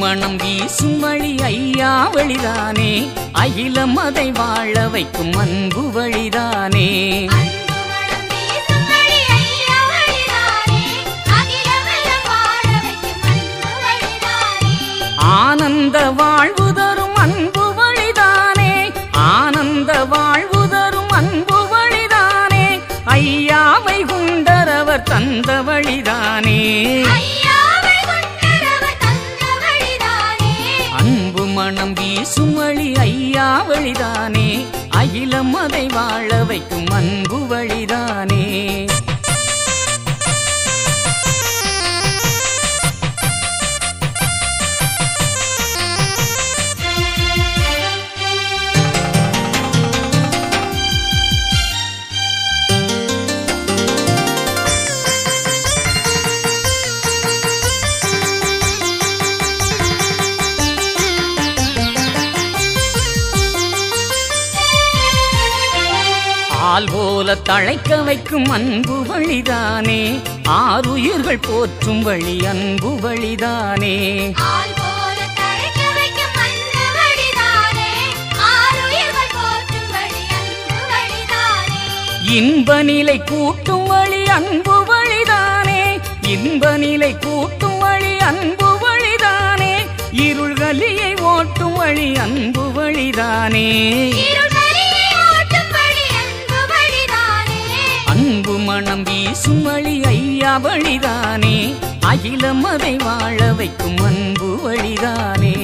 மனம் வீசும் வழி ஐயா வழிதானே அகிலம் அதை வாழ வைக்கும் அன்பு வழிதானே அன்பு மனம் வீசும் வழி ஐயா வழிதானே அகிலமெல்லாம் வாழ வைக்கும் அன்பு வழிதானே ஆனந்த வாழ்வு தரும் அன்பு வழிதானே ஆனந்த வாழ்வு தரும் அன்பு வழிதானே ஐயாவை குண்டரவர் தந்த வழிதானே ஐயாவை கொண்டரவர் தந்த வழிதானே அன்பு மனம் வீசும் வழி ஐயா வழிதானே அகிலம் அதை வாழ வைக்கும் அன்பு வழிதானே ஆள் போல தழைக்க வைக்கும் அன்பு வழிதானே ஆறுயிர்கள் போற்றும் வழி அன்பு வழிதானே ஆள் போல தழைக்க வைக்கும் அன்பு வழிதானே ஆருயிர்கள் போற்றும் வழி அன்பு வழிதானே இன்ப நிலை கூட்டும் வழி அன்பு வழிதானே இன்ப நிலை கூட்டும் வழி அன்பு வழிதானே இருள்கலியை ஓட்டும் வழி அன்பு வழிதானே இருள்வழியை ஓட்டும் வழி அன்பு வழிதானே அன்பு மனம் வீசும் வழி ஐயா வழிதானே அகிலம் அதை வாழ வைக்கும் அன்பு வழிதானே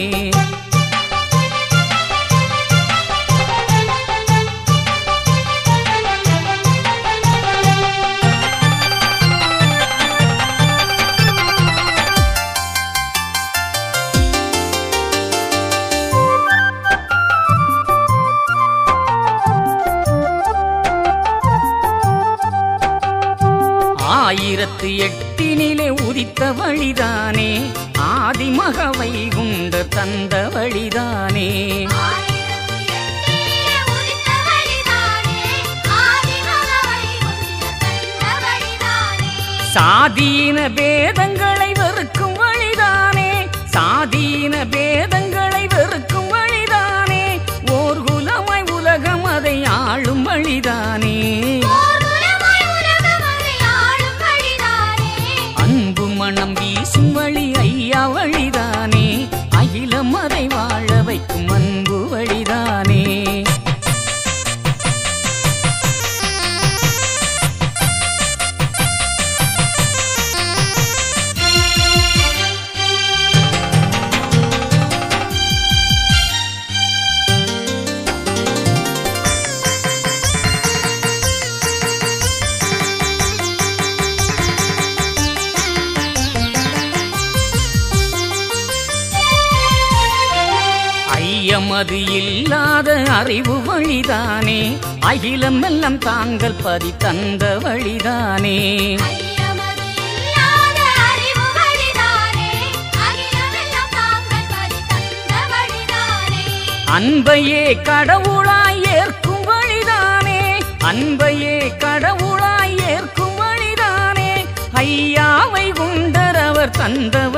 ஆயிரத்து எட்டினிலே உதித்த வழிதானே ஆதிமக வைகுண்ட தந்த வழிதானே ஆயிரத்து எட்டிலே உதித்த வழிதானே ஆதிமகவை உந்த தந்த வழிதானே சாதீன பேதங்களை வெறுக்கும் வழிதானே சாதீன பேதங்களை வெறுக்கும் வழிதானே ஓர் குலமாய் உலகம் அதை ஆளும் வழிதானே ஓர் குலமாய் உலகம் அதை ஆளும் வழிதானே அன்பு மனம் வீசும் வழி ஐயா வழிதானே அகிலம் அதை வாழ வைக்கும் அன்பு வழிதானே ஐயமது இல்லாத அறிவு வழிதானே அகிலம் எல்லாம் தாங்கள் பதி தந்த வழிதானே ஐயமது இல்லாத அறிவு வழிதானே அகிலமெல்லாம் தாங்கள் பதி தந்த வழிதானே அன்பையே கடவுளாய் ஏற்கும் வழிதானே அன்பையே கடவுளாய் ஏற்கும் வழிதானே ஐயாவை குண்டரவர் தந்த